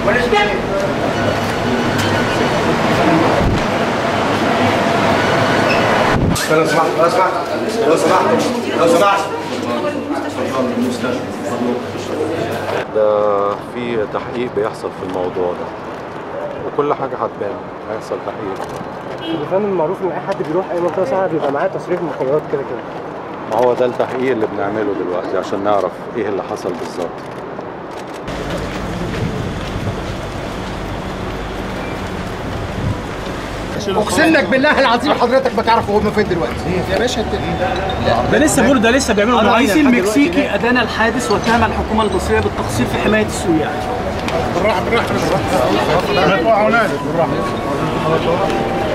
لو سمحت لو سمحت لو سمحت لو سمحت ده في تحقيق بيحصل في الموضوع ده وكل حاجة هتبان هيحصل تحقيق الفن المعروف ان اي حد بيروح اي منطقه صحراء بيبقى معاه تصريح مخدرات كده كده ما هو ده التحقيق اللي بنعمله دلوقتي عشان نعرف ايه اللي حصل بالظبط اقسم لك بالله العظيم حضرتك ما تعرف هم فين دلوقتي يا باشا انت ده لسه بيقولوا ده لسه بيعملوا الرئيس معاينة لحد دلوقتي. المكسيكي أدان الحادث واتهم الحكومة المصرية بالتقصير في حماية السياح بالراحه بالراحه بالراحه